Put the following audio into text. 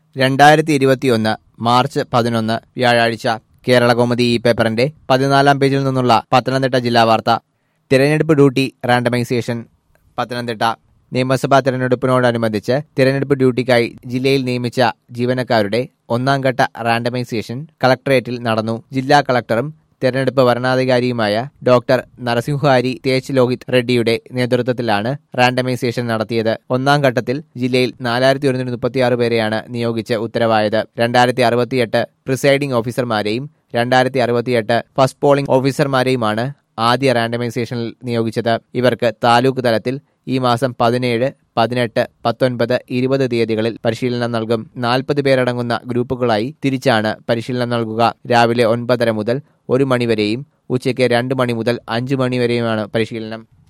രണ്ടായിരത്തി ഇരുപത്തിയൊന്ന് മാർച്ച് പതിനൊന്ന് വ്യാഴാഴ്ച കേരളകൗമുദി ഈ പേപ്പറിന്റെ പതിനാലാം പേജിൽ നിന്നുള്ള പത്തനംതിട്ട ജില്ലാ വാർത്ത തിരഞ്ഞെടുപ്പ് ഡ്യൂട്ടി റാൻഡമൈസേഷൻ പത്തനംതിട്ട നിയമസഭാ തിരഞ്ഞെടുപ്പിനോടനുബന്ധിച്ച് തിരഞ്ഞെടുപ്പ് ഡ്യൂട്ടിക്കായി ജില്ലയിൽ നിയമിച്ച ജീവനക്കാരുടെ ഒന്നാം ഘട്ട റാൻഡമൈസേഷൻ കളക്ടറേറ്റിൽ നടന്നു ജില്ലാ കളക്ടറും തെരഞ്ഞെടുപ്പ് വരണാധികാരിയുമായ ഡോക്ടർ നരസിംഹാരി തേജ് ലോഹിത് റെഡ്ഡിയുടെ നേതൃത്വത്തിലാണ് റാൻഡമൈസേഷൻ നടത്തിയത് ഒന്നാം ഘട്ടത്തിൽ ജില്ലയിൽ നാലായിരത്തി ഒരുന്നൂറ്റി മുപ്പത്തിയാറ് പേരെയാണ് നിയോഗിച്ച് ഉത്തരവായത് രണ്ടായിരത്തി അറുപത്തിയെട്ട് പ്രിസൈഡിംഗ് ഓഫീസർമാരെയും രണ്ടായിരത്തി അറുപത്തിയെട്ട് ഫസ്റ്റ് പോളിംഗ് ഓഫീസർമാരെയുമാണ് ആദ്യ റാൻഡമൈസേഷനിൽ നിയോഗിച്ചത് ഇവർക്ക് താലൂക്ക് തലത്തിൽ ഈ മാസം പതിനേഴ് പതിനെട്ട് പത്തൊൻപത് ഇരുപത് തീയതികളിൽ പരിശീലനം നൽകും നാൽപ്പത് പേരടങ്ങുന്ന ഗ്രൂപ്പുകളായി തിരിച്ചാണ് പരിശീലനം നൽകുക രാവിലെ ഒൻപതര മുതൽ ഒരു മണിവരെയും ഉച്ചയ്ക്ക് രണ്ട് മണി മുതൽ അഞ്ച് മണിവരെയുമാണ് പരിശീലനം